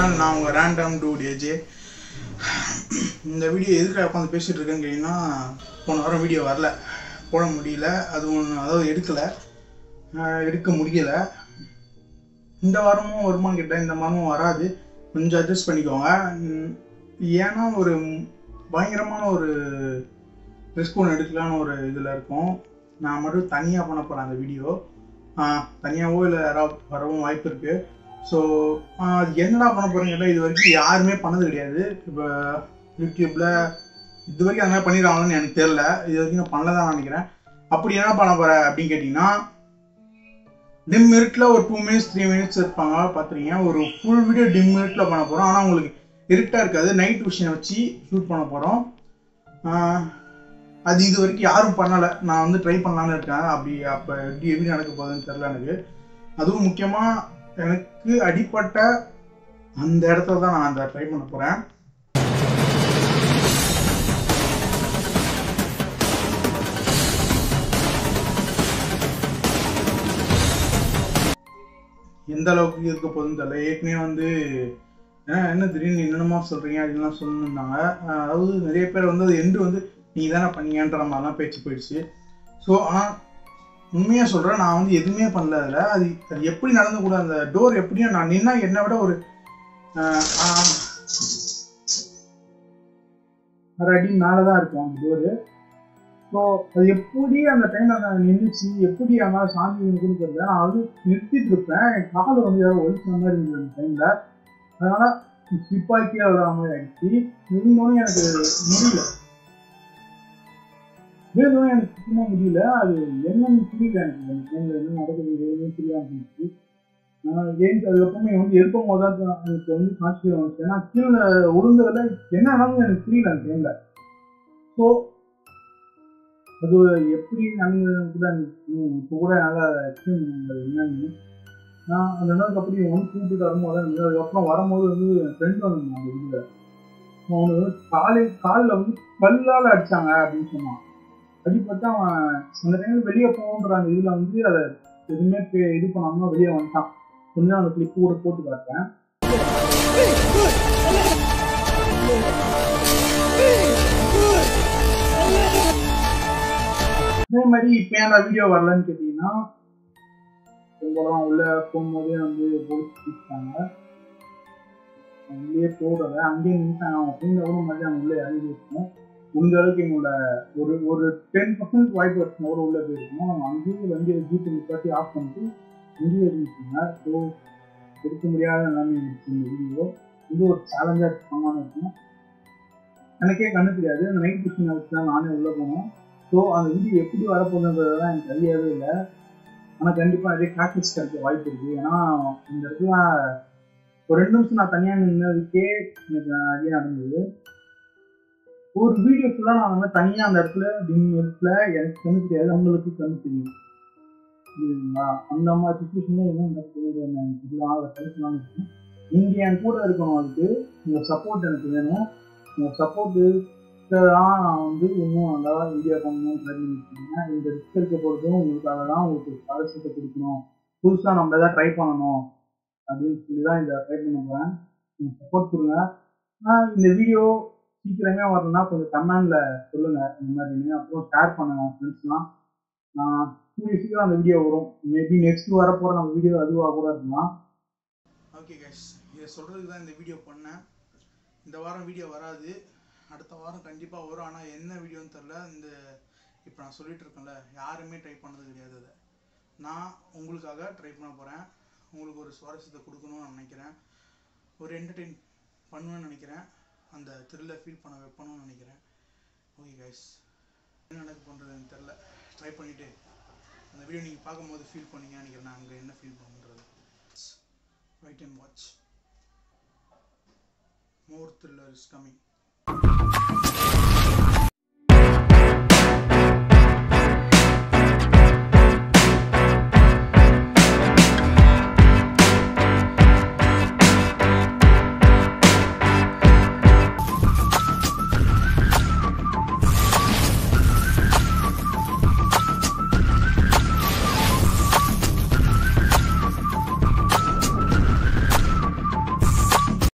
Channel நான் உங்கள் random to AJ இந்த வீடியோ எதுக்காக உட்காந்து பேசிகிட்டு இருக்கேன்னு கேட்டிங்கன்னா போன வாரம் வீடியோ வரல போட முடியல அது ஒன்று அதாவது எடுக்கலை எடுக்க முடியல இந்த வாரமும் வருமான்னு கேட்டேன் இந்த வாரமும் வராது கொஞ்சம் அட்ஜஸ்ட் பண்ணிக்கோங்க உம், ஏன்னா ஒரு பயங்கரமான ஒரு ரிஸ்க் ஒன்று எடுக்கலான்னு ஒரு இதில் இருக்கும் நான் மட்டும் தனியாக பண்ண போகிறேன் அந்த வீடியோ தனியாகவோ இல்லை யாராவது வரவும் வாய்ப்பு இருக்குது ஸோ அது என்னடா பண்ண போகிறேன்னு கேட்டால் இது வரைக்கும் யாருமே பண்ணது கிடையாது இப்போ யூடியூப்பில் இது வரைக்கும் அந்த மாதிரி பண்ணிடுறாங்கன்னு எனக்கு தெரில இது வரைக்கும் நான் பண்ணல தான் நினைக்கிறேன் அப்படி என்ன பண்ண போகிறேன் அப்படின்னு கேட்டிங்கன்னா டிம் மினிட்ல ஒரு டூ மினிட்ஸ் த்ரீ மினிட்ஸ் இருப்பாங்க பார்த்துருக்கீங்க ஒரு ஃபுல் வீடியோ டிம் மினிட்ல பண்ண போகிறோம் ஆனால் உங்களுக்கு இருட்டாக இருக்காது நைட் விஷனை வச்சு ஷூட் பண்ண போகிறோம் அது இது வரைக்கும் யாரும் பண்ணலை நான் வந்து ட்ரை பண்ணலான்னு இருக்கேன் அப்படி அப்போ எப்படி எப்படி நடக்க போகுதுன்னு தெரில எனக்கு அதுவும் முக்கியமாக எனக்கு அடிப்பட்ட அந்த இடத்துல தான் நான் அந்த ட்ரை பண்ண போகிறேன் எந்த அளவுக்கு இருக்க போகுதுன்னு தெரியல ஏற்கனவே வந்து "அஹ், என்ன திடீர்னு என்னென்னமோ சொல்கிறீங்க அப்படின்லாம் சொல்லியிருந்தாங்க அஹ், அதாவது நிறைய பேர் வந்து அது எண்டு வந்து நீங்கள் தானே பண்ணீங்கன்ற மாதிரிலாம் பேச்சு போயிடுச்சு ஸோ ஆனால் உண்மையாக சொல்கிறேன் நான் வந்து எதுவுமே பண்ணல அதில் அது அது எப்படி நடந்து கூட அந்த டோர் எப்படியும் நான் நின்னா என்னை விட ஒரு அஹ், ஆஹ், ஒரு அடி மேலே தான் இருக்கும் அந்த டோரு ஸோ அது எப்படி அந்த டைமில் நான் நின்றுச்சு எப்படி என்னால் சாந்தி இருக்குன்னு தெரியல நான் வந்து நிறுத்திட்டு இருப்பேன் என் கால் வந்து யாரோ ஒழிச்ச மாதிரி இருந்தது அந்த டைமில் அதனால ஸ்லிப்பாக்கி வர மாதிரி ஆயிடுச்சு இருந்தோடனே எனக்கு முடியல வேணும்னு எனக்கு சுத்தமாக முடியல அது என்னன்னு புரியல எனக்கு அந்த டைமில் என்ன நடக்குது எதுவுமே புரியாம போயிடுச்சு நான் ஏன் அதுக்கப்புறமே வந்து எழுப்பும் போது தான் எனக்கு வந்து காட்சி வந்துச்சு ஏன்னா கீழே விழுந்ததில் என்ன நடந்தது எனக்கு புரியல அந்த டைமில் ஸோ அது எப்படி நடந்தது கூட எனக்கு இப்போ கூட நல்லா எக்ஸ்பிளைன் பண்ணல என்னன்னு நான் அந்த நாளுக்கு அப்படி வந்து கூப்பிட்டு வரும்போது தான் இருந்தது. அதுக்கப்புறம் வரும்போது வந்து என் ஃப்ரெண்ட் வந்து அந்த இதில் அவனுக்கு வந்து காலில் காலில் வந்து கல்லால் அடிச்சாங்க அப்படின்னு சொன்னான் அடிப்பட்டு அவன் அந்த டைமில் வெளியே போகணுன்ற அந்த இதில் வந்து அதை எதுவுமே பே- இது பண்ணாமல் வெளியே வந்துட்டான் கொஞ்சம் அந்த கிளிப் கூட போட்டு காட்டுறேன் அதே மாதிரி இப்போ ஏன் வீடியோ வரலன்னு கேட்டிங்கன்னா உங்களெல்லாம் உள்ள போகும்போதே வந்து போலீஸ் பிடிச்சிட்டாங்க உள்ளே போடுறத அங்கேயே நின்றுட்டாங்க அவங்க தூங்க கூட மாதிரி அவங்க உள்ளே இறங்கி இருக்கணும் முடிஞ்ச அளவுக்கு எங்களோட ஒரு ஒரு டென் பர்சன்ட் வாய்ப்பு வச்சுனா கூட உள்ளே போயிருக்கோம் அவங்க அங்கேயே வண்டியை ஜீப்பு நிப்பாட்டி ஆஃப் பண்ணிட்டு இங்கேயே இருந்துச்சுங்க ஸோ எடுக்க முடியாத நிலைமை இருந்துச்சு இந்த வீடியோ இது ஒரு சேலஞ்சாக இருக்காங்கன்னு இருக்கும் எனக்கே கண்ணு தெரியாது அந்த நைட் விஷயம் வச்சு தான் நானே உள்ளே போனோம் ஸோ அந்த வீடியோ எப்படி வரப்போகுதுன்றதுலாம் எனக்கு ஐடியாவே இல்லை ஆனால் கண்டிப்பாக நிறைய ப்ராக்டிஸ் கிடைக்க வாய்ப்பு இருக்குது ஏன்னா இந்த இடத்துல ஒரு ரெண்டு நிமிஷம் நான் தனியாக நின்னதுக்கே எனக்கு நிறைய நடந்தது ஒரு வீடியோ ஃபுல்லாக நான் வந்து தனியாக அந்த இடத்துல டிம் இடத்துல எனக்கு கண்ணு தெரியாது அவங்களுக்கு கண்ணு தெரியும் புரியுதுங்களா அந்த மாதிரி சுச்சுவேஷனில் என்ன நடக்குது எனக்கு இதெல்லாம் அதை பேசலாம்னு இருக்கேன் நீங்கள் என் கூட இருக்கணும் அதுக்கு உங்கள் சப்போர்ட் எனக்கு வேணும் உங்கள் சப்போர்ட் தான் நான் வந்து இன்னும் நல்லா வீடியோ பண்ணணும் ட்ரை பண்ணிருக்கேன் இந்த ரிஸ்க் இருக்க பொழுதும் உங்களுக்காக தான் உங்களுக்கு ஸ்காலர்ஷிப்பை கொடுக்கணும் புதுசாக நம்ம எதாவது ட்ரை பண்ணணும் அப்படின்னு சொல்லி தான் இந்த ட்ரை பண்ண போகிறேன் நீங்கள் சப்போர்ட் கொடுங்க ஆனால் இந்த வீடியோ சீக்கிரமே வரணும்னா கொஞ்சம் கமெண்டில் சொல்லுங்கள் இந்த மாதிரின்னு அப்புறம் ஷேர் பண்ணுங்க ஃப்ரெண்ட்ஸ்லாம் கூடிய சீக்கிரம் அந்த வீடியோ வரும் மேபி நெக்ஸ்ட் வரப்போகிற நம்ம வீடியோ அதுவாக கூட இருக்கலாம் ஓகே கைஸ் இதை சொல்கிறதுக்கு தான் இந்த வீடியோ பண்ணேன் இந்த வாரம் வீடியோ வராது அடுத்த வாரம் கண்டிப்பாக வரும் ஆனால் என்ன வீடியோன்னு தெரில இந்த இப்போ நான் சொல்லிட்டு இருக்கேன்ல யாருமே ட்ரை பண்ணது கிடையாது அதை நான் உங்களுக்காக ட்ரை பண்ண போகிறேன் உங்களுக்கு ஒரு சுவாரஸ்யத்தை கொடுக்கணும்னு நான் நினைக்கிறேன் ஒரு என்டர்டெயின் பண்ணுவேன்னு நினைக்கிறேன் அந்த த்ரில்லை ஃபீல் பண்ண வைப்பணும்னு நினைக்கிறேன் ஓகே கைஸ் என்ன நடக்க பண்ணுறதுன்னு தெரில ட்ரை பண்ணிவிட்டு அந்த வீடியோ நீங்கள் பார்க்கும்போது ஃபீல் பண்ணீங்கன்னு நினைக்கிறேன் நான் அங்கே என்ன ஃபீல் பண்ணுறது right and watch more thriller is coming